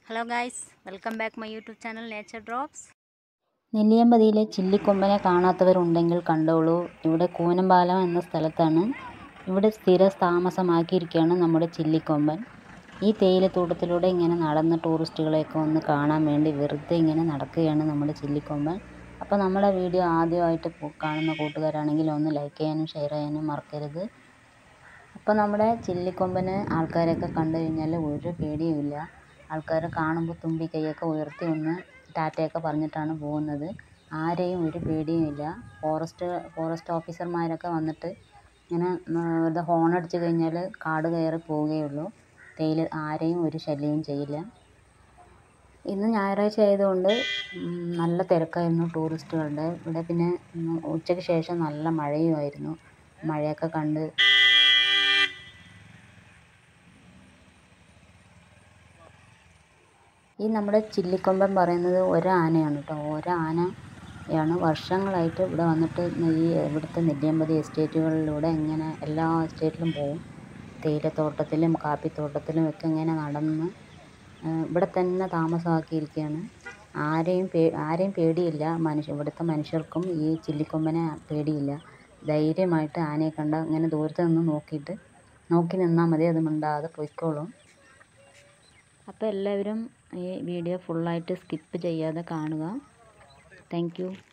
hello guys welcome back my YouTube channel nature drops നെല്ലിയമ്പതിയിലെ ചില്ലിക്കൊമ്പനെ കാണാത്തവരുണ്ടെങ്കിൽ കണ്ടോളൂ ഇവിടെ കൂനമ്പാലം എന്ന സ്ഥലത്താണ് ഇവിടെ സ്ഥിര താമസമാക്കിയിരിക്കുകയാണ് നമ്മുടെ ചില്ലിക്കൊമ്പൻ ഈ തേയിലത്തോട്ടത്തിലൂടെ ഇങ്ങനെ നടന്ന് ടൂറിസ്റ്റുകളെയൊക്കെ ഒന്ന് കാണാൻ വേണ്ടി വെറുതെ ഇങ്ങനെ നടക്കുകയാണ് നമ്മുടെ ചില്ലിക്കൊമ്പൻ അപ്പോൾ നമ്മുടെ വീഡിയോ ആദ്യമായിട്ട് പോ- കാണുന്ന കൂട്ടുകാരാണെങ്കിൽ ഒന്ന് ലൈക്ക് ചെയ്യാനും ഷെയർ ചെയ്യാനും മറക്കരുത് അപ്പോൾ നമ്മുടെ ചില്ലിക്കൊമ്പന് ആൾക്കാരെയൊക്കെ കണ്ടു കഴിഞ്ഞാൽ ഒരു പേടിയുമില്ല ആൾക്കാരെ കാണുമ്പോൾ തുമ്പി കൈയൊക്കെ ഉയർത്തി ഒന്ന് ടാറ്റയൊക്കെ പറഞ്ഞിട്ടാണ് പോകുന്നത് ആരെയും ഒരു പേടിയുമില്ല ഫോറസ്റ്റ് ഫോറസ്റ്റ് ഓഫീസർമാരൊക്കെ വന്നിട്ട് ഇങ്ങനെ വെറുതെ ഹോൺ അടിച്ച് കഴിഞ്ഞാൽ കാട് കയറി പോവുകയുള്ളൂ തേയില ആരെയും ഒരു ശല്യവും ചെയ്യില്ല ഇന്ന് ഞായറാഴ്ച ആയതുകൊണ്ട് ഉം, നല്ല തിരക്കായിരുന്നു ടൂറിസ്റ്റുകളുടെ ഇവിടെ പിന്നെ ഉം, ഉച്ചയ്ക്ക് ശേഷം നല്ല മഴയുമായിരുന്നു മഴയൊക്കെ കണ്ട് ഈ നമ്മുടെ ചില്ലിക്കൊമ്പൻ പറയുന്നത് ഒരാനയാണ് കേട്ടോ ഒരാനയാണ് വർഷങ്ങളായിട്ട് ഇവിടെ വന്നിട്ട് ഈ ഇവിടുത്തെ നെല്ലിയമ്പതി എസ്റ്റേറ്റുകളിലൂടെ ഇങ്ങനെ എല്ലാ എസ്റ്റേറ്റിലും പോവും തേയിലത്തോട്ടത്തിലും കാപ്പിത്തോട്ടത്തിലും ഒക്കെ ഇങ്ങനെ നടന്ന് ആ, ഇവിടെ തന്നെ താമസമാക്കിയിരിക്കുകയാണ് ആരെയും പേ ആരെയും പേടിയില്ല മനുഷ്യ ഇവിടുത്തെ മനുഷ്യർക്കും ഈ ചില്ലിക്കൊമ്പനെ പേടിയില്ല ധൈര്യമായിട്ട് ആനയെ കണ്ട ഇങ്ങനെ ദൂരത്ത് നിന്ന് നോക്കിയിട്ട് നോക്കി നിന്നാൽ മതി അത് മിണ്ടാതെ പൊയ്ക്കോളും അപ്പോൾ എല്ലാവരും ഈ വീഡിയോ ഫുള്ളായിട്ട് സ്കിപ്പ് ചെയ്യാതെ കാണുക താങ്ക് യു